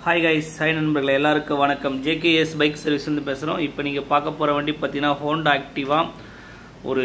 Hi guys hi நண்பர்களே எல்லாருக்கும் வணக்கம் ஜேகேஎஸ் பைக் சர்வீஸ்லேருந்து பேசுகிறோம் இப்போ நீங்கள் பார்க்க போகிற வண்டி பார்த்தீங்கன்னா ஹோண்டா ஆக்டிவா ஒரு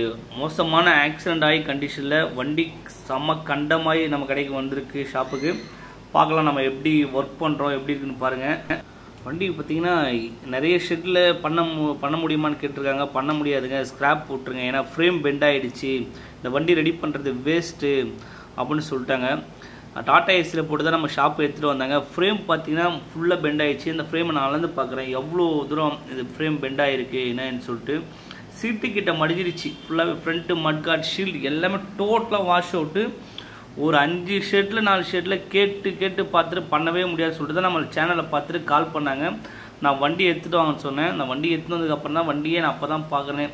மோசமான ஆக்சிடென்ட் ஆகி கண்டிஷனில் வண்டி செம்ம கண்டமாகி நம்ம கடைக்கு வந்திருக்கு ஷாப்புக்கு பார்க்கலாம் நம்ம எப்படி ஒர்க் பண்ணுறோம் எப்படி இருக்குன்னு பாருங்கள் வண்டி பார்த்தீங்கன்னா நிறைய ஷெட்டில் பண்ண மு- பண்ண முடியுமான்னு கேட்டிருக்காங்க பண்ண முடியாதுங்க ஸ்க்ராப் போட்டுருங்க ஏன்னா ஃப்ரேம் பெண்ட் ஆகிடுச்சு இந்த வண்டி ரெடி பண்ணுறது வேஸ்ட்டு அப்படின்னு சொல்லிட்டாங்க டாடா ஏசியில் போட்டு தான் நம்ம ஷாப் எடுத்துகிட்டு வந்தாங்க ஃப்ரேம் பார்த்தீங்கன்னா ஃபுல்லாக பெண்ட் ஆயிடுச்சு இந்த ஃப்ரேமை நான் அளந்து பார்க்குறேன் எவ்வளோ தூரம் இது ஃப்ரேம் பெண்ட் ஆகிருக்கு என்னன்னு சொல்லிட்டு சீட்டு கிட்ட மடிஞ்சிருச்சு ஃபுல்லாகவே ஃப்ரண்ட்டு மட்கார்ட் ஷீல்டு எல்லாமே டோட்டலாக வாஷ் அவுட்டு ஒரு அஞ்சு ஷர்ட்டில் நாலு ஷர்ட்டில் கேட்டு கேட்டு பார்த்துட்டு பண்ணவே முடியாது சொல்லிட்டு தான் நம்ம சேனலில் பார்த்துட்டு கால் பண்ணாங்க நான் வண்டி எடுத்துகிட்டு வாங்கன்னு சொன்னேன் நான் வண்டி எடுத்துட்டு வந்ததுக்கப்புறம் தான் வண்டியே நான் அப்போ தான் பார்க்குறேன்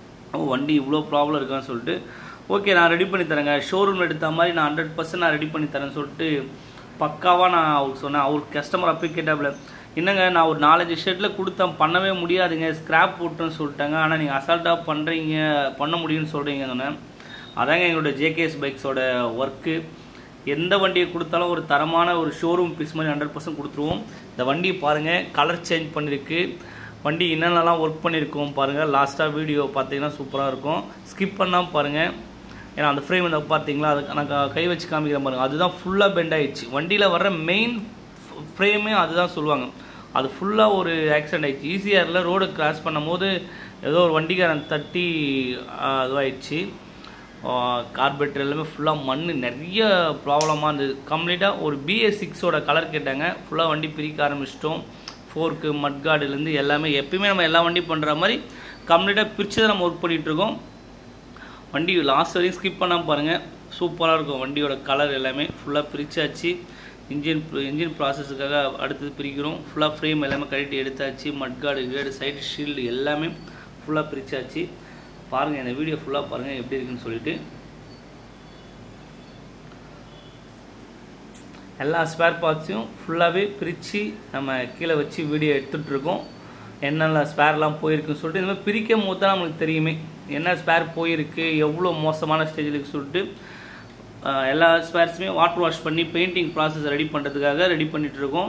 ஓ வண்டி இவ்வளோ ப்ராப்ளம் இருக்கான்னு சொல்லிட்டு ஓகே நான் ரெடி பண்ணி தரேங்க ஷோரூம் எடுத்த மாதிரி நான் ஹண்ட்ரட் பர்சன்ட் நான் ரெடி பண்ணி தரேன்னு சொல்லிட்டு பக்காவாக நான் அவருக்கு சொன்னேன் அவர் கஸ்டமர் அப்போ கேட்டாப்புல என்னங்க நான் ஒரு நாலஞ்சு ஷர்ட்டில் கொடுத்தேன் பண்ணவே முடியாதுங்க ஸ்க்ராப் போட்டுன்னு சொல்லிட்டாங்க ஆனால் நீங்கள் அசால்ட்டாக பண்ணுறீங்க பண்ண முடியும்னு சொல்கிறீங்க சொன்னேன் அதாங்க எங்களோட ஜேகேஎஸ் பைக்ஸோட ஒர்க்கு எந்த வண்டியை கொடுத்தாலும் ஒரு தரமான ஒரு ஷோரூம் பீஸ் மாதிரி ஹண்ட்ரட் பர்சன்ட் கொடுத்துருவோம் இந்த வண்டியை பாருங்கள் கலர் சேஞ்ச் பண்ணியிருக்கு வண்டி என்னென்னலாம் ஒர்க் பண்ணியிருக்கோம் பாருங்கள் லாஸ்ட்டாக வீடியோ பார்த்தீங்கன்னா சூப்பராக இருக்கும் ஸ்கிப் பண்ணாமல் பாருங்கள் ஏன்னா அந்த ஃப்ரேம் இந்த பார்த்தீங்களா அது நான் க- கை வச்சு காமிக்கிறேன் பாருங்கள் அதுதான் ஃபுல்லாக பெண்ட் ஆயிடுச்சு வண்டியில் வர்ற மெயின் ஃப்ரேமே அதுதான் சொல்லுவாங்க அது ஃபுல்லாக ஒரு ஆக்சிடென்ட் ஆயிடுச்சு ஈஸியாரில் ரோடு கிராஸ் பண்ணும்போது ஏதோ ஒரு வண்டிக்காரன் தட்டி ஆஹ், இதுவாயிடுச்சு கார்பரேட்டர் எல்லாமே ஃபுல்லாக மண் நிறைய ப்ராப்ளமாக இருந்தது கம்ப்ளீட்டாக ஒரு பிஎஸ் சிக்ஸோட கலர் கேட்டாங்க ஃபுல்லாக வண்டி பிரிக்க ஆரம்பிச்சிட்டோம் ஃபோர்க்கு மட்கார்டுலேருந்து எல்லாமே எப்பயுமே நம்ம எல்லா வண்டி பண்ணுற மாதிரி கம்ப்ளீட்டாக பிரித்து தான் நம்ம ஒர்க் பண்ணிகிட்ருக்கோம் வண்டி லாஸ்ட் வரையும் ஸ்கிப் பண்ணாமல் பாருங்கள் சூப்பராக இருக்கும் வண்டியோட கலர் எல்லாமே ஃபுல்லாக பிரிச்சாச்சு இன்ஜின் இன்ஜின் ப்ராசஸுக்காக அடுத்தது பிரிக்கிறோம் ஃபுல்லாக ஃப்ரேம் எல்லாமே கழட்டி எடுத்தாச்சு மட்கார்டு கேடு சைடு ஷீல்டு எல்லாமே ஃபுல்லாக பிரிச்சாச்சு பாருங்கள் இந்த வீடியோ ஃபுல்லாக பாருங்கள் எப்படி இருக்குன்னு சொல்லிட்டு எல்லா ஸ்பேர் பார்ட்ஸையும் ஃபுல்லாகவே பிரித்து நம்ம கீழே வச்சு வீடியோ எடுத்துகிட்டு இருக்கோம் என்னென்ன ஸ்பேர்லாம் போயிருக்குன்னு சொல்லிட்டு இந்த மாதிரி பிரிக்கும் போது தான் நம்மளுக்கு தெரியுமே என்ன ஸ்பேர் போயிருக்கு எவ்வளோ மோசமான ஸ்டேஜில் இருக்கு சொல்லிட்டு ஆஹ், எல்லா ஸ்பேர்ஸுமே வாட்டர் வாஷ் பண்ணி பெயிண்டிங் ப்ராசஸ் ரெடி பண்ணுறதுக்காக ரெடி பண்ணிட்டு இருக்கோம்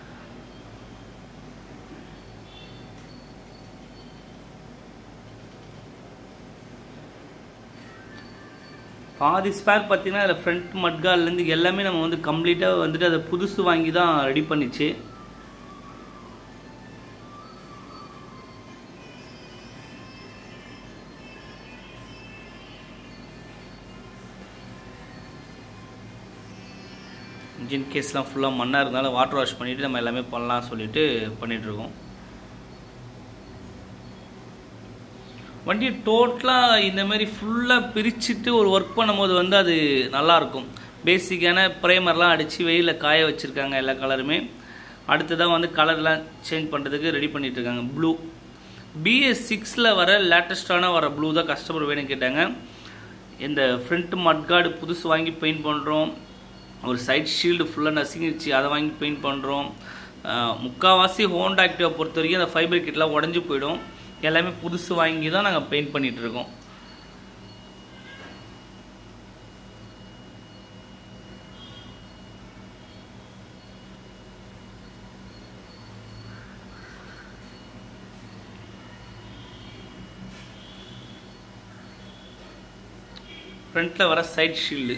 பாதி ஸ்பேர் பார்த்தீங்கன்னா அதில் ஃப்ரண்ட் மட்கால்லேருந்து எல்லாமே நம்ம வந்து கம்ப்ளீட்டாக வந்துட்டு அதை புதுசு வாங்கி தான் ரெடி பண்ணிச்சு இன்ஜின் கேஸ்லாம் ஃபுல்லாக மண்ணாக இருந்தாலும் வாட்டர் வாஷ் பண்ணிவிட்டு நம்ம எல்லாமே பண்ணலாம் சொல்லிட்டு பண்ணிகிட்ருக்கோம் வண்டியை டோட்டலாக இந்த மாதிரி ஃபுல்லாக பிரிச்சுட்டு ஒரு ஒர்க் பண்ணும்போது வந்து அது நல்லாயிருக்கும் பேசிக்கான ப்ரைமர்லாம் அடித்து வெயிலில் காய வச்சுருக்காங்க எல்லா கலருமே அடுத்ததாக வந்து கலர்லாம் சேஞ்ச் பண்ணுறதுக்கு ரெடி பண்ணிட்டு இருக்காங்க ப்ளூ பிஎஸ் சிக்ஸில் வர லேட்டஸ்டான வர ப்ளூ தான் கஸ்டமர் வேணும் கேட்டாங்க இந்த ஃப்ரண்ட் மட்கார்டு புதுசு வாங்கி பெயிண்ட் பண்ணுறோம் ஒரு சைட் ஷீல்டு ஃபுல்லாக நசுங்கிடுச்சு அதை வாங்கி பெயிண்ட் பண்ணுறோம் முக்கால்வாசி ஹோண்டா ஆக்டிவா பொறுத்த வரைக்கும் அந்த ஃபைபர் கிட்லாம் உடஞ்சி போயிடும் எல்லாமே புதுசு வாங்கி தான் நாங்கள் பெயிண்ட் பண்ணிட்டு இருக்கோம் ஃப்ரண்ட்டில் வர சைட் ஷீல்டு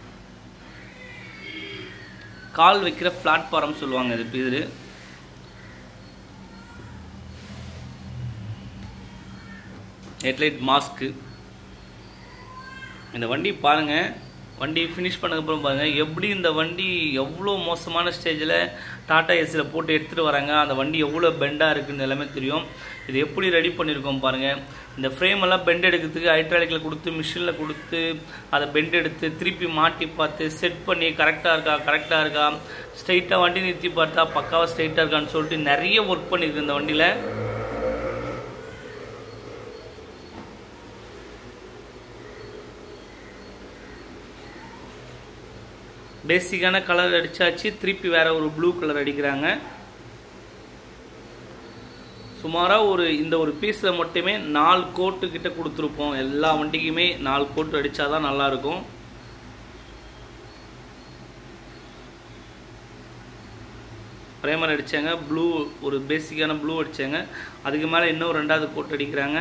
கால் வைக்கிற பிளாட்ஃபாரம் சொல்லுவாங்க இது பேர் ஹெட்லைட் மாஸ்க்கு இந்த வண்டி பாருங்கள் வண்டி ஃபினிஷ் பண்ணதுக்கப்புறம் பாருங்கள் எப்படி இந்த வண்டி எவ்வளோ மோசமான ஸ்டேஜில் டாடா ஏசியில் போட்டு எடுத்துகிட்டு வராங்க அந்த வண்டி எவ்வளோ பெண்டாக இருக்குன்னு எல்லாமே தெரியும் இது எப்படி ரெடி பண்ணியிருக்கோம் பாருங்கள் இந்த ஃப்ரேம் எல்லாம் பெண்ட் எடுக்கிறதுக்கு ஹைட்ராலிக்கில் கொடுத்து மிஷினில் கொடுத்து அதை பெண்ட் எடுத்து திருப்பி மாட்டி பார்த்து செட் பண்ணி கரெக்டாக இருக்கா கரெக்டாக இருக்கா ஸ்ட்ரைட்டாக வண்டி நிறுத்தி பார்த்தா பக்காவாக ஸ்ட்ரைட்டாக இருக்கான்னு சொல்லிட்டு நிறைய ஒர்க் பண்ணியிருக்கு இந்த வண்டியில் பேசிக்கான கலர் அடிச்சாச்சு திருப்பி வேற ஒரு ப்ளூ கலர் அடிக்கிறாங்க சுமாராக ஒரு இந்த ஒரு பீஸில் மட்டுமே நாலு கோட்டு கிட்ட கொடுத்துருப்போம் எல்லா வண்டிக்குமே நாலு கோட்டு அடித்தாதான் நல்லாயிருக்கும் ப்ரைமர் அடித்தாங்க ப்ளூ ஒரு பேசிக்கான ப்ளூ அடித்தாங்க அதுக்கு மேலே இன்னும் ரெண்டாவது கோட் அடிக்கிறாங்க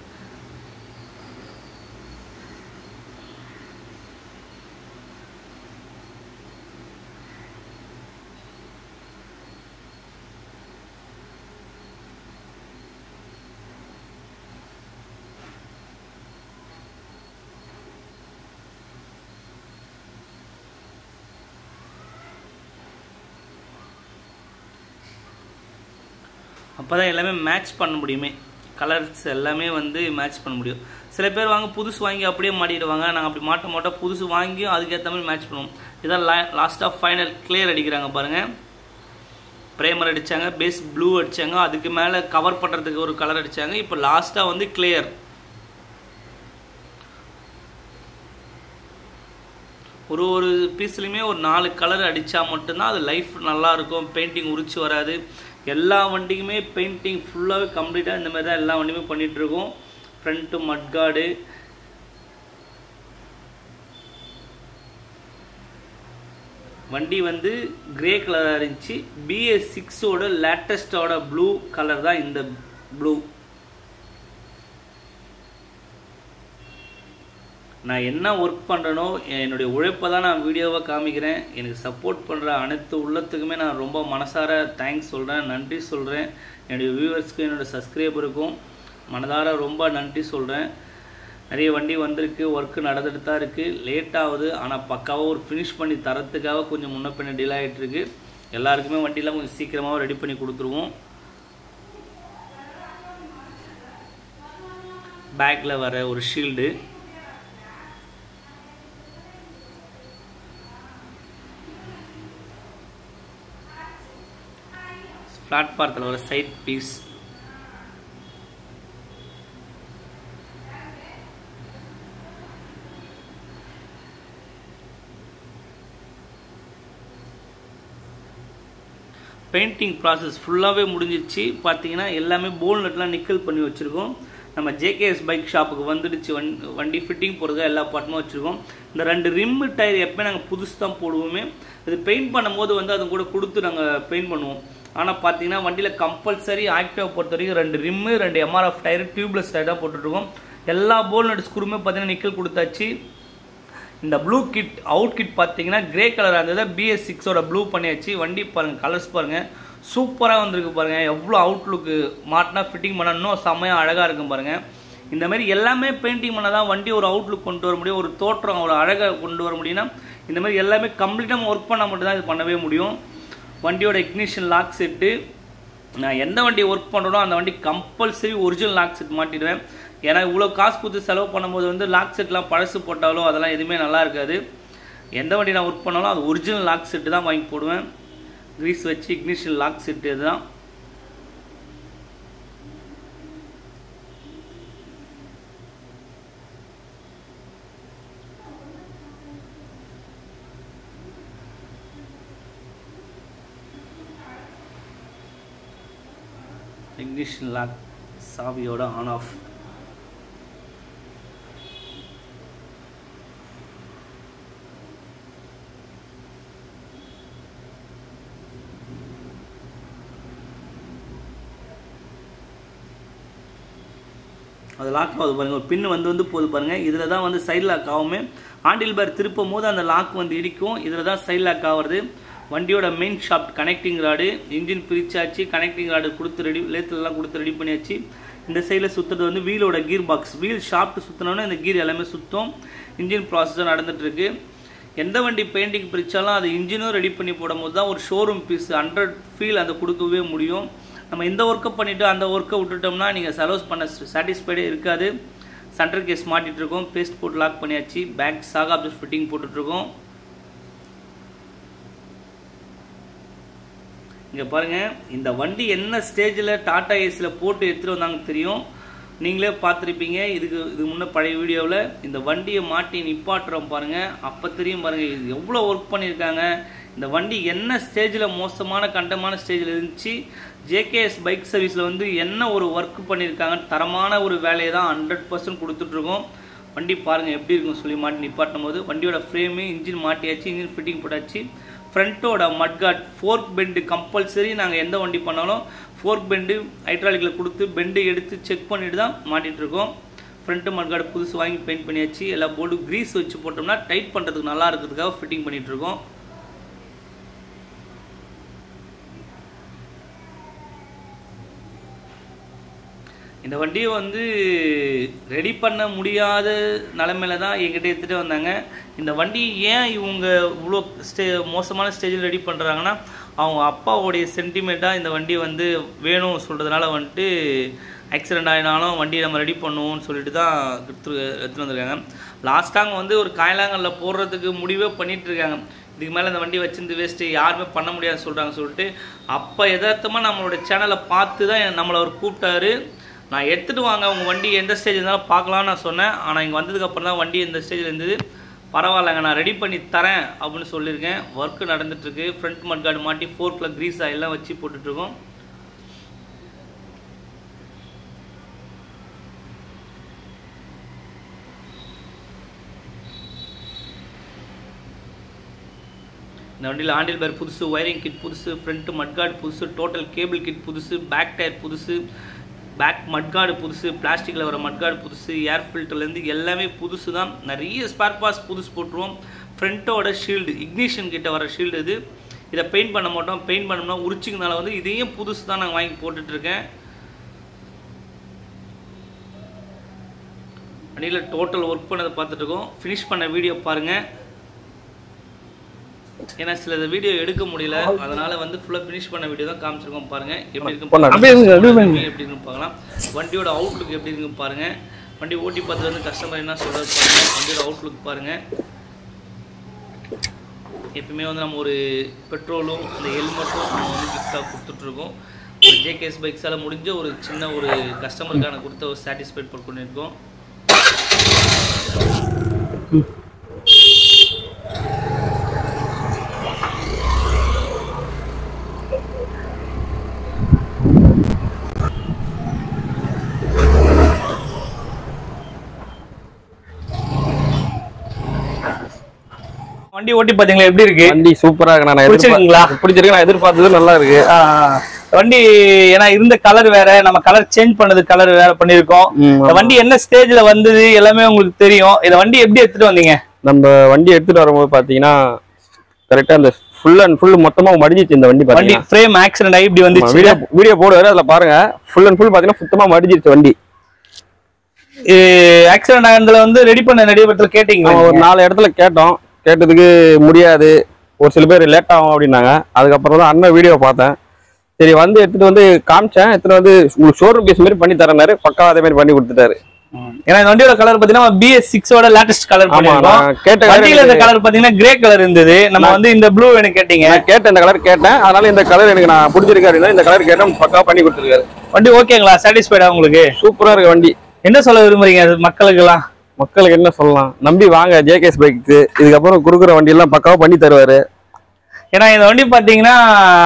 அப்போ தான் எல்லாமே மேட்ச் பண்ண முடியுமே கலர்ஸ் எல்லாமே வந்து மேட்ச் பண்ண முடியும் சில பேர் வாங்க புதுசு வாங்கி அப்படியே மாட்டிடுவாங்க நாங்கள் அப்படி மாட்ட மாட்டோம் புதுசு வாங்கியும் அதுக்கேற்ற மாதிரி மேட்ச் பண்ணுவோம் இதான் லா லாஸ்ட் ஆஃப் ஃபைனல் கிளியர் அடிக்கிறாங்க பாருங்கள் ப்ரைமர் அடித்தாங்க பேஸ் ப்ளூ அடித்தாங்க அதுக்கு மேலே கவர் பண்ணுறதுக்கு ஒரு கலர் அடித்தாங்க இப்போ லாஸ்ட்டாக வந்து கிளியர் ஒரு ஒரு பீஸ்லையுமே ஒரு நாலு கலர் அடித்தா மட்டும்தான் அது லைஃப் நல்லாயிருக்கும் பெயிண்டிங் உரிச்சு வராது எல்லா வண்டிக்குமே பெயிண்டிங் ஃபுல்லாகவே கம்ப்ளீட்டாக இந்த மாதிரி தான் எல்லா வண்டியுமே பண்ணிகிட்ருக்கோம் ஃப்ரண்ட்டு மட்கார்டு வண்டி வந்து கிரே கலராக இருந்துச்சு பிஎஸ் சிக்ஸோட லேட்டஸ்டோட ப்ளூ கலர் தான் இந்த ப்ளூ நான் என்ன ஒர்க் பண்ணுறனோ என்னுடைய உழைப்பை தான் நான் வீடியோவை காமிக்கிறேன் எனக்கு சப்போர்ட் பண்ணுற அனைத்து உள்ளத்துக்குமே நான் ரொம்ப மனசார தேங்க்ஸ் சொல்கிறேன் நன்றி சொல்கிறேன் என்னுடைய வியூவர்ஸ்க்கும் என்னோடய சப்ஸ்கிரைபருக்கும் மனதார ரொம்ப நன்றி சொல்கிறேன் நிறைய வண்டி வந்திருக்கு ஒர்க்கு நடந்துட்டு தான் இருக்குது லேட் ஆகுது ஆனால் பக்காவாக ஒரு ஃபினிஷ் பண்ணி தரத்துக்காக கொஞ்சம் முன்ன பின்ன டிலே ஆகிட்டுருக்கு எல்லாருக்குமே வண்டியெலாம் கொஞ்சம் சீக்கிரமாக ரெடி பண்ணி கொடுத்துருவோம் பேக்கில் வர ஒரு ஷீல்டு பிளாட்பாரத்தில் வர சைட் பீஸ் பெயிண்டிங் ப்ராசஸ் ஃபுல்லாகவே முடிஞ்சிருச்சு பார்த்தீங்கன்னா எல்லாமே போல்நெட்லாம் நிக்கல் பண்ணி வச்சுருக்கோம் நம்ம ஜேகேஎஸ் பைக் ஷாப்புக்கு வந்துடுச்சு வண் வண்டி ஃபிட்டிங் போடுறதுக்கு எல்லா பாட்டுமே வச்சுருக்கோம் இந்த ரெண்டு ரிம்மு டயர் எப்போ நாங்கள் புதுசு தான் போடுவோமே இது பெயிண்ட் பண்ணும்போது வந்து அது கூட கொடுத்து நாங்கள் பெயிண்ட் பண்ணுவோம் ஆனால் பார்த்தீங்கன்னா வண்டியில் கம்பல்சரி ஆக்டிவா பொறுத்த வரைக்கும் ரெண்டு ரிம்மு ரெண்டு எம்ஆர்எஃப் டயர் டியூப்லெஸ் டயர் தான் போட்டுட்ருக்கோம் எல்லா போல்நட் ஸ்க்ரூமே பார்த்தீங்கன்னா நிக்கல் கொடுத்தாச்சு இந்த ப்ளூ கிட் அவுட் கிட் பார்த்தீங்கன்னா கிரே கலராக இருந்தது பிஎஸ் சிக்ஸோட ப்ளூ பண்ணியாச்சு வண்டி பாருங்கள் கலர்ஸ் பாருங்கள் சூப்பராக வந்திருக்கு பாருங்கள் எவ்வளோ அவுட்லுக்கு மாட்டினா ஃபிட்டிங் பண்ண இன்னும் செம்மையாக அழகாக இருக்கும் பாருங்கள் இந்த மாதிரி எல்லாமே பெயிண்டிங் பண்ணால் தான் வண்டி ஒரு அவுட்லுக் கொண்டு வர முடியும் ஒரு தோற்றம் ஒரு அழகாக கொண்டு வர முடியும்னா இந்த மாதிரி எல்லாமே கம்ப்ளீட்டாக ஒர்க் பண்ணால் மட்டும்தான் இது பண்ணவே முடியும் வண்டியோட இக்னிஷன் லாக் செட்டு நான் எந்த வண்டி ஒர்க் பண்ணுறனோ அந்த வண்டி கம்பல்சரி ஒரிஜினல் லாக் செட் மாட்டிடுவேன் ஏன்னா இவ்வளோ காசு கொடுத்து செலவு பண்ணும்போது வந்து லாக் செட்லாம் பழசு போட்டாலோ அதெல்லாம் எதுவுமே நல்லா இருக்காது எந்த வண்டி நான் ஒர்க் பண்ணாலும் அது ஒரிஜினல் லாக் செட்டு தான் வாங்கி போடுவேன் க்ரீஸ் வச்சு இக்னிஷன் லாக் செட்டு இதுதான் இக்னிஷன் லாக் சாவியோட ஆன் ஆஃப் அது லாக் ஆகுது பாருங்கள் ஒரு பின்னு வந்து வந்து போகுது பாருங்கள் இதில் தான் வந்து சைட் லாக் ஆகுமே ஆண்டில் பேர் திருப்பும் போது அந்த லாக் வந்து இடிக்கும் இதில் தான் சைட் லாக் ஆகுறது வண்டியோட main shaft connecting rod engine பிரிச்சாச்சு கனெக்டிங் ராடு கொடுத்து ரெடி லேத்துலலாம் கொடுத்து ரெடி பண்ணியாச்சு இந்த சைடில் சுற்றுறது வந்து வீலோட கீர் பாக்ஸ் வீல் ஷாப்ட் சுற்றினோன்னே இந்த கீர் எல்லாமே சுற்றும் இன்ஜின் ப்ராசஸும் நடந்துகிட்ருக்கு எந்த வண்டி பெயிண்டிங் பிரித்தாலும் அது இன்ஜினும் ரெடி பண்ணி போடும்போது தான் ஒரு ஷோரூம் பீஸ் ஹண்ட்ரட் ஃபீல் அதை கொடுக்கவே முடியும் நம்ம இந்த ஒர்க்கை பண்ணிவிட்டு அந்த ஒர்க்கை விட்டுட்டோம்னா நீங்கள் செலவுஸ் பண்ண சாட்டிஸ்ஃபைடே இருக்காது சென்டர் கேஸ் மாட்டிகிட்ருக்கோம் பேஸ்ட் போட்டு லாக் பண்ணியாச்சு பேக் சாக் ஆப்ஜெக்ட் ஃபிட்டிங் போட்டுட்ருக்கோம் இங்கே பாருங்கள் இந்த வண்டி என்ன ஸ்டேஜில் டாடா ஏஸில் போட்டு எடுத்துகிட்டு வந்தாங்க தெரியும் நீங்களே பார்த்துருப்பீங்க இதுக்கு இது முன்னே பழைய வீடியோவில் இந்த வண்டியை மாட்டி நிப்பாட்டுறோம் பாருங்கள் அப்போ தெரியும் பாருங்கள் இது எவ்வளோ ஒர்க் பண்ணியிருக்காங்க இந்த வண்டி என்ன ஸ்டேஜில் மோசமான கண்டமான ஸ்டேஜில் இருந்துச்சு ஜேகேஎஸ் பைக் சர்வீஸில் வந்து என்ன ஒரு ஒர்க் பண்ணியிருக்காங்க தரமான ஒரு வேலையை தான் ஹண்ட்ரட் பர்சன்ட் கொடுத்துட்ருக்கோம் வண்டி பாருங்கள் எப்படி இருக்கும் சொல்லி மாட்டி நிப்பாட்டும் போது வண்டியோட ஃப்ரேமு இன்ஜின் மாட்டியாச்சு இன்ஜின் ஃபிட்டிங் போட்டாச்சு ஃப்ரண்ட்டோட மட்காட் ஃபோர்க் பெண்டு கம்பல்சரி நாங்கள் எந்த வண்டி பண்ணாலும் ஃபோர்க் பெண்டு ஹைட்ராலிக்கில் கொடுத்து பெண்டு எடுத்து செக் பண்ணிட்டு தான் மாட்டிட்டு இருக்கோம் ஃப்ரண்ட்டு மட்காடு புதுசு வாங்கி பெயிண்ட் பண்ணியாச்சு எல்லா போர்டு க்ரீஸ் வச்சு போட்டோம்னா டைட் பண்ணுறதுக்கு நல்லா இருக்கிறதுக்காக ஃபிட்டிங் பண்ணிட்டு இருக்கோம் இந்த வண்டியை வந்து ரெடி பண்ண முடியாத நிலமையில தான் எங்கிட்ட எடுத்துகிட்டு வந்தாங்க இந்த வண்டி ஏன் இவங்க இவ்வளோ ஸ்டே மோசமான ஸ்டேஜில் ரெடி பண்ணுறாங்கன்னா அவங்க அப்பாவுடைய சென்டிமெண்ட்டாக இந்த வண்டி வந்து வேணும் சொல்கிறதுனால வந்துட்டு ஆக்சிடென்ட் ஆகினாலும் வண்டி நம்ம ரெடி பண்ணுவோம்னு சொல்லிட்டு தான் எடுத்து எடுத்துகிட்டு வந்திருக்காங்க லாஸ்ட்டாங்க வந்து ஒரு காயலாங்கல்ல போடுறதுக்கு முடிவே பண்ணிட்டு இருக்காங்க இதுக்கு மேலே இந்த வண்டி வச்சிருந்து வேஸ்ட்டு யாருமே பண்ண முடியாதுன்னு சொல்கிறாங்க சொல்லிட்டு அப்போ யதார்த்தமாக நம்மளோட சேனலை பார்த்து தான் நம்மளை அவர் கூப்பிட்டாரு நான் எடுத்துகிட்டு வாங்க உங்கள் வண்டி எந்த ஸ்டேஜ் இருந்தாலும் பார்க்கலாம்னு நான் சொன்னேன் ஆனால் இங்கே வந்ததுக்கப்புறம் தான் வண்டி எந்த ஸ்டேஜில் இருந்தது பரவாயில்லைங்க நான் ரெடி பண்ணி தரேன் அப்படின்னு சொல்லியிருக்கேன் ஒர்க்கு நடந்துட்டுருக்கு ஃப்ரண்ட் மட்கார்டு மாட்டி ஃபோர்க்கில் க்ரீஸ் எல்லாம் வச்சு போட்டுட்ருக்கோம் இந்த வண்டியில் ஆண்டில் பேர் புதுசு ஒயரிங் கிட் புதுசு ஃப்ரண்ட் மட்கார்டு புதுசு டோட்டல் கேபிள் கிட் புதுசு பேக் டயர் புதுசு பேக் மட்கார்டு புதுசு பிளாஸ்டிக்கில் வர மட்கார்டு புதுசு ஏர் ஃபில்டர்லேருந்து எல்லாமே புதுசு தான் நிறைய ஸ்பேர் பார்ட்ஸ் புதுசு போட்டுருவோம் ஃப்ரண்ட்டோட ஷீல்டு இக்னிஷன் கிட்ட வர ஷீல்டு இது இதை பெயிண்ட் பண்ண மாட்டோம் பெயிண்ட் பண்ணோம்னா உரிச்சிங்கனால வந்து இதையும் புதுசு தான் நான் வாங்கி போட்டுட்ருக்கேன் வண்டியில் டோட்டல் ஒர்க் பண்ணதை பார்த்துட்ருக்கோம் ஃபினிஷ் பண்ண வீடியோ பாருங்கள் ஏன்னா சில வீடியோ எடுக்க முடியல அதனால வந்து ஃபுல்லாக ஃபினிஷ் பண்ண வீடியோ தான் காமிச்சிருக்கோம் பாருங்க எப்படி இருக்கு அப்படியே இருங்க, அப்படியே இருங்க. எப்படி இருக்குன்னு பார்க்கலாம் வண்டியோட அவுட்லுக் எப்படி இருக்குன்னு பாருங்க வண்டி ஓட்டி பார்த்துட்டு வந்து கஸ்டமர் என்ன சொல்றது பாருங்க வண்டியோட அவுட்லுக் பாருங்க எப்பயுமே வந்து நம்ம ஒரு பெட்ரோலும் அந்த ஹெல்மெட்டும் நம்ம வந்து கிஃப்டாக கொடுத்துட்ருக்கோம் ஒரு ஜேகேஎஸ் பைக்ஸால் முடிஞ்ச ஒரு சின்ன ஒரு கஸ்டமருக்கான கொடுத்த ஒரு சாட்டிஸ்ஃபைட் பண்ணியிருக்கோம் வண்டி ஓட்டி பார்த்தீங்களா எப்படி இருக்கு வண்டி சூப்பரா இருக்கு நான் பிடிச்சிருக்குங்களா? எதிர்பார்த்து- பிடிச்சிருக்கு நான் எதிர்பார்த்தது நல்லா இருக்கு ஆ, வண்டி ஏன்னா இருந்த கலர் வேற நம்ம கலர் சேஞ்ச் பண்ணது கலர் வேற பண்ணிருக்கோம் ம், இந்த வண்டி என்ன ஸ்டேஜ்ல வந்தது எல்லாமே உங்களுக்கு தெரியும் இந்த வண்டி எப்படி எடுத்துட்டு வந்தீங்க நம்ம வண்டி எடுத்துட்டு வரும்போது பாத்தீங்கன்னா கரெக்டா அந்த ஃபுல் அண்ட் ஃபுல் மொத்தமா மடிஞ்சிச்சு இந்த வண்டி வண்டி பாத்தீங்கன்னா ஃப்ரேம் ஆக்சிடென்ட் ஆகி இப்படி வந்துச்சு வீடியோ வீடியோ போடுவாரு அதுல பாருங்க ஃபுல் அண்ட் ஃபுல் பாத்தீங்கன்னா சுத்தமா மடிஞ்சிருச்சு வண்டி ஆக்சிடென்ட் ஆனதுல வந்து ரெடி பண்ண நிறைய பேர்த்துல கேட்டீங்களா நம்ம ஒரு நாலு இடத்துல கேட்டோம் கேட்டதுக்கு முடியாது ஒரு சில பேர் லேட் ஆகும் அப்படின்னாங்க அதுக்கப்புறம் தான் அண்ணன் வீடியோ பார்த்தேன் சரி வந்து எடுத்துட்டு வந்து காமிச்சேன் எடுத்துட்டு வந்து உங்களுக்கு ஷோரூம் பீஸ் மாதிரி பண்ணி தரேன்னாரு பக்கா அதே மாதிரி பண்ணி கொடுத்துட்டாரு ஏன்னா இந்த வண்டியோட கலர் பாத்தீங்கன்னா பிஎஸ் சிக்ஸோட லேட்டஸ்ட் கலர் ஆமா பண்ணிருக்கோம் நான் கேட்ட colour வண்டியில இந்த எனக்கு- கலர் பாத்தீங்கன்னா கிரே கலர் இருந்தது நம்ம வந்து இந்த ப்ளூ எனக்கு கேட்டீங்க நான் கேட்ட இந்த கலர் கேட்டேன் அதனால இந்த கலர் எனக்கு நான் பிடிச்சிருக்கு அப்படின்னா இந்த கலர் கேட்டேன் பக்கா பண்ணி கொடுத்துருக்காரு வண்டி ஓகேங்களா சாட்டிஸ்ஃபைடா உங்களுக்கு சூப்பரா இருக்கு வண்டி என்ன சொல்ல விரும்புறீங்க அது மக்களுக்கு எல்லாம் மக்களுக்கு என்ன சொல்லலாம் நம்பி வாங்க ஜேகேஎஸ் பைக்கு இதுக்கப்புறம் கொடுக்குற வண்டி எல்லாம் பக்காவா பண்ணி தருவாரு ஏன்னா இந்த வண்டி பாத்தீங்கன்னா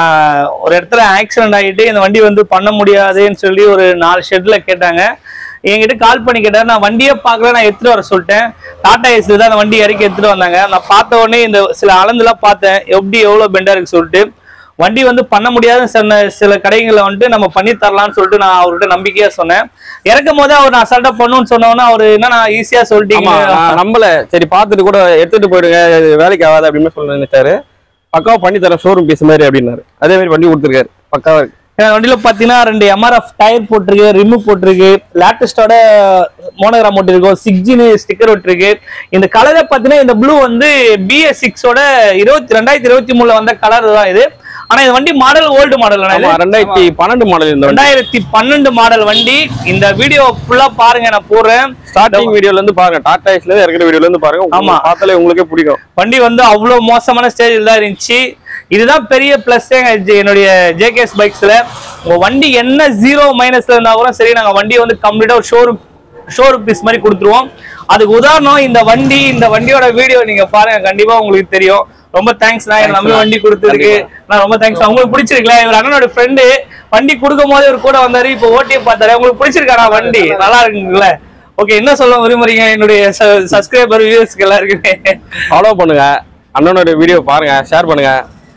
ஒரு இடத்துல ஆக்சிடென்ட் ஆகிட்டு இந்த வண்டி வந்து பண்ண முடியாதுன்னு சொல்லி ஒரு நாலு ஷெட்ல கேட்டாங்க என்கிட்ட கால் பண்ணி கேட்டாரு நான் வண்டியே பார்க்கல நான் எடுத்துட்டு வர சொல்லிட்டேன் டாடா ஏசி தான் அந்த வண்டி இறக்கி எடுத்துட்டு வந்தாங்க நான் பார்த்த உடனே இந்த சில அளந்துலாம் பார்த்தேன் எப்படி எவ்வளவு பெண்டா இருக்கு சொல்லிட்டு வண்டி வந்து பண்ண முடியாதுன்னு சொன்ன சில கடைகளை வந்துட்டு நம்ம பண்ணி தரலாம்னு சொல்லிட்டு நான் அவர்கிட்ட நம்பிக்கையா சொன்னேன் இறக்கும் போதே அவர் நான் அசால்ட்டா பண்ணுன்னு சொன்னோன்னா அவர் என்ன நான் ஈஸியா ஆமா சொல்லிட்டீங்க நான் நம்பல சரி பார்த்துட்டு கூட எடுத்துட்டு போயிடுங்க இது வேலைக்கு ஆகாது அப்படின்னு சொல்லி நினைச்சாரு பக்காவா பண்ணி தரேன் ஷோரூம் பீஸ் மாதிரி அப்படின்னாரு அதே மாதிரி பண்ணி கொடுத்துருக்காரு பக்காவா இருக்கு ஏன்னா வண்டியில பாத்தீங்கன்னா ரெண்டு எம்ஆர்எஃப் டயர் போட்டிருக்கு ரிமூவ் போட்டிருக்கு லேட்டஸ்டோட மோனோகிராம் போட்டிருக்கோம் சிக்ஸ்ஜின்னு ஸ்டிக்கர் ஒட்டிருக்கு இந்த கலரை பாத்தீங்கன்னா இந்த ப்ளூ வந்து பிஎஸ் சிக்ஸோட இருபத்தி ரெண்டாயிரத்தி இருபத்தி மூணுல வந்த கலர் தான் இது ஆனா இந்த வண்டி மாடல் ஓல்டு மாடல் ஆமா ரெண்டாயிரத்தி பன்னெண்டு மாடல் இந்த வண்டி ரெண்டாயிரத்தி பன்னெண்டு மாடல் வண்டி இந்த வீடியோ ஃபுல்லா பாருங்க நான் போடுறேன் ஸ்டார்டிங் வீடியோல இருந்து பாருங்க டாடா ஏஸ்ல இருந்து இருக்கிற வீடியோல இருந்து பாருங்க ஆமா. ஆமா பார்த்தாலே உங்களுக்கே பிடிக்கும் வண்டி வந்து அவ்வளோ மோசமான ஸ்டேஜில் தான் இருந்துச்சு இதுதான் பெரிய ப்ளஸ் என்னுடைய ஜேகேஎஸ் பைக்ஸ்ல உங்க வண்டி என்ன ஜீரோ மைனஸ்ல இருந்தா கூட சரி நாங்க வண்டியை வந்து கம்ப்ளீட்டா ஒரு ஷோரூம் ஷோரூம் பீஸ் மாதிரி கொடுத்துருவோம் அதுக்கு உதாரணம் இந்த வண்டி இந்த வண்டியோட வீடியோ நீங்க பாருங்க கண்டிப்பா உங்களுக்கு தெரியும் ரொம்ப தேங்க்ஸ் நான் நம்பி வண்டி கொடுத்ததுக்கு நான் ரொம்ப தேங்க்ஸ் உங்களுக்கு பிடிச்சிருக்கல இவர் அண்ணனோட ஃப்ரெண்டு வண்டி கொடுக்கும் போது இவர் கூட வந்தாரு இப்போ ஓட்டியை பார்த்தாரு உங்களுக்கு பிடிச்சிருக்காரா வண்டி நல்லா இருக்குங்களே ஓகே என்ன சொல்ல விரும்புறீங்க என்னுடைய சப்ஸ்கிரைபர் வியூவர்ஸ்க்கு எல்லாருக்குமே ஃபாலோ பண்ணுங்க அண்ணனோட வீடியோ பாருங்க ஷேர் பண்ணுங்க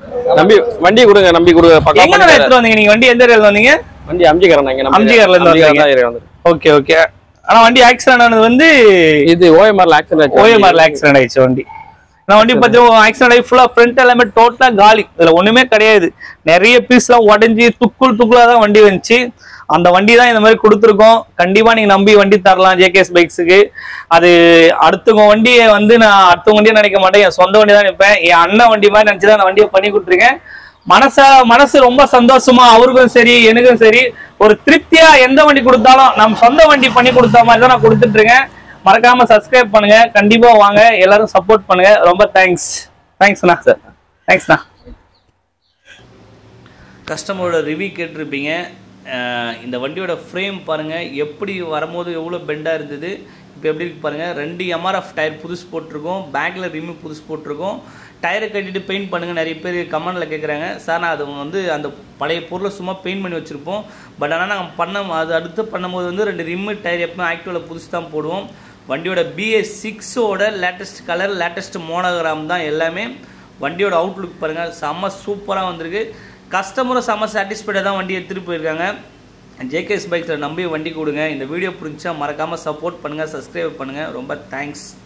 நம்பி வண்டி கொடுங்க நம்பி கொடுங்க பக்கா எங்க பண்ணி தரேன். எடுத்துட்டு வந்தீங்க நீங்க வண்டி எந்த ஏரியால வந்தீங்க வண்டி அம்ஜிகரன் இங்க நம்ம அம்ஜிகர்ல இருந்து அம்ஜிகர் வந்தீங்க. தான் ஏரியா வந்து ஓகே ஓகே ஆனா வண்டி ஆக்சிடென்ட் ஆனது வந்து இது ஓஎம்ஆர்ல ஆக்சிடென்ட் ஓஎம்ஆர்ல ஆக்சிடென்ட் ஆயிடுச்சு வண்டி நான் வண்டி பத்தி ஆக்சிடென்ட் ஆகி ஃபுல்லா ஃப்ரண்ட் எல்லாமே டோட்டலா காலி இதுல ஒண்ணுமே கிடையாது நிறைய பீஸ்லாம் உடஞ்சி துக்குள் துக்குளா தான் வண்டி வந்துச்சு அந்த வண்டி தான் இந்த மாதிரி கொடுத்துருக்கோம் கண்டிப்பா நீங்க நம்பி வண்டி தரலாம் ஜேகேஎஸ் பைக்ஸுக்கு அது அடுத்தவங்க வண்டியை வந்து நான் அடுத்தவங்க வண்டியை நினைக்க மாட்டேன் என் சொந்த வண்டி தான் நினைப்பேன் என் அண்ணன் வண்டி மாதிரி நினைச்சு தான் அந்த வண்டியை பண்ணி கொடுத்துருக்கேன் மனச மனசு ரொம்ப சந்தோஷமா அவருக்கும் சரி எனக்கும் சரி ஒரு திருப்தியா எந்த வண்டி கொடுத்தாலும் நம்ம சொந்த வண்டி பண்ணி கொடுத்த மாதிரி தான் நான் கொடுத்துட்டு இருக்கேன் மறக்காம சப்ஸ்கிரைப் பண்ணுங்க கண்டிப்பா வாங்க எல்லாரும் சப்போர்ட் பண்ணுங்க ரொம்ப தேங்க்ஸ் தேங்க்ஸ்ண்ணா சார் தேங்க்ஸ்ண்ணா கஸ்டமரோட ரிவ்யூ கேட்டிருப்பீங்க அஹ் இந்த வண்டியோட ஃப்ரேம் பாருங்கள் எப்படி வரும்போது எவ்வளோ பெண்டாக இருந்தது இப்போ எப்படி இருக்கு பாருங்கள் ரெண்டு எம்ஆர்எஃப் டயர் புதுசு போட்டிருக்கோம் பேக்கில் ரிமு புதுசு போட்டிருக்கோம் டயரை கட்டிட்டு பெயிண்ட் பண்ணுங்கள் நிறைய பேர் கமெண்டில் கேட்குறாங்க சார் நான் அது வந்து அந்த பழைய பொருளை சும்மா பெயிண்ட் பண்ணி வச்சுருப்போம் பட் ஆனால் நாங்கள் பண்ண அது அடுத்து பண்ணும்போது வந்து ரெண்டு ரிம்மு டயர் எப்பவுமே ஆக்டிவில் புதுசு தான் போடுவோம் வண்டியோட பிஎஸ் சிக்ஸோட லேட்டஸ்ட் கலர் லேட்டஸ்ட் மோனோகிராம் தான் எல்லாமே வண்டியோட அவுட்லுக் பாருங்கள் செம்ம சூப்பராக வந்திருக்கு கஸ்டமரும் செம்ம சாட்டிஸ்ஃபைடாக தான் வண்டி எடுத்துகிட்டு போயிருக்காங்க ஜேகேஎஸ் பைக்ஸில் நம்பி வண்டி கொடுங்க இந்த வீடியோ பிடிச்சா மறக்காமல் சப்போர்ட் பண்ணுங்கள் சப்ஸ்கிரைப் பண்ணுங்கள் ரொம்ப தேங்க்ஸ்